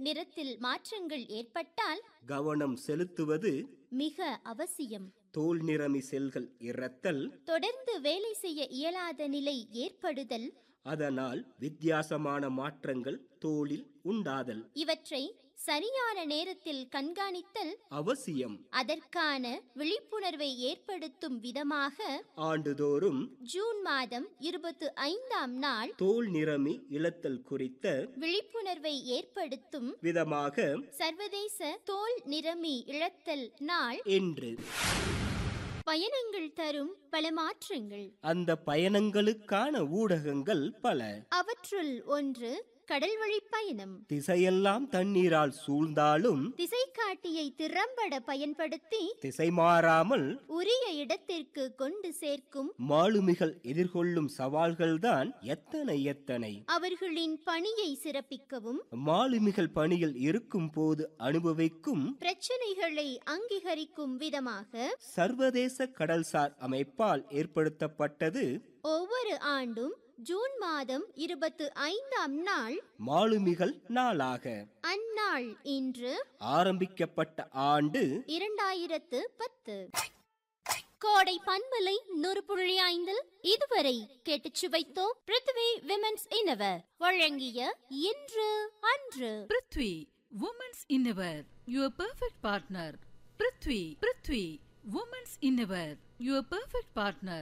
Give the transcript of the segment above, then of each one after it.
நிறத்தில் மாற்றங்கள் ஏற்பட்டால் கவனம் செலுத்துவது மிக அவசியம் தோல் நிறமி செல்கள் இறத்தல் தொடர்ந்து வேலை செய்ய இயலாத நிலை ஏற்படுதல் அதனால் வித்தியாசமான மாற்றங்கள் தோலில் உண்டாதல் இவற்றை சரியான நேரத்தில் கண்காணித்தல் அவசியம் அதற்கான விழிப்புணர்வை ஏற்படுத்தும் விதமாக ஆண்டுதோறும் ஜூன் மாதம் இருபத்து ஐந்தாம் நாள் தோல் நிறமி இழத்தல் குறித்த விழிப்புணர்வை ஏற்படுத்தும் விதமாக சர்வதேச தோல் நிறமி இழத்தல் நாள் என்று பயணங்கள் தரும் பல மாற்றங்கள் அந்த பயணங்களுக்கான ஊடகங்கள் பல அவற்றுள் ஒன்று கடல்வழி பயணம் திசையெல்லாம் தண்ணீரால் சூழ்ந்தாலும் திசைக்காட்டியை திறம்பட பயன்படுத்தி திசை மாறாமல் உரிய இடத்திற்கு கொண்டு சேர்க்கும் மாலுமிகள் எதிர்கொள்ளும் சவால்கள்தான் எத்தனை எத்தனை அவர்களின் பணியை சிறப்பிக்கவும் மாலுமிகள் பணியில் இருக்கும் போது அனுபவிக்கும் பிரச்சனைகளை அங்கீகரிக்கும் விதமாக சர்வதேச கடல்சார் அமைப்பால் ஏற்படுத்தப்பட்டது ஒவ்வொரு ஆண்டும் ஜூன் மாதம் இருபத்து ஐந்தாம் நாள் மாலுமிகள் நாளாக அந்நாள் இன்று ஆரம்பிக்கப்பட்ட ஆண்டு இரண்டாயிரத்து பத்து கோடை பண்பலை நூறு புள்ளி ஐந்தில் இதுவரை கேட்டுச் சுவைத்தோம் பிருத்வி விமென்ஸ் இனவர் வழங்கிய இன்று அன்று prithvi women's innerwear your perfect partner prithvi prithvi women's innerwear your perfect partner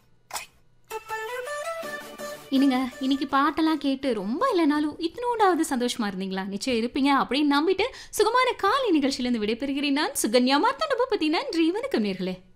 இனிங்க இன்னைக்கு பாட்டெல்லாம் கேட்டு ரொம்ப இல்லைனாலும் இத்தினோண்டாவது சந்தோஷமா இருந்தீங்களா நிச்சயம் இருப்பீங்க அப்படின்னு நம்பிட்டு சுகமான காலை நிகழ்ச்சியிலிருந்து விடைபெறுகிறேன் நான் சுகன்யா மார்த்தாண்ட பத்தி நன்றி வணக்கம் நேர்களே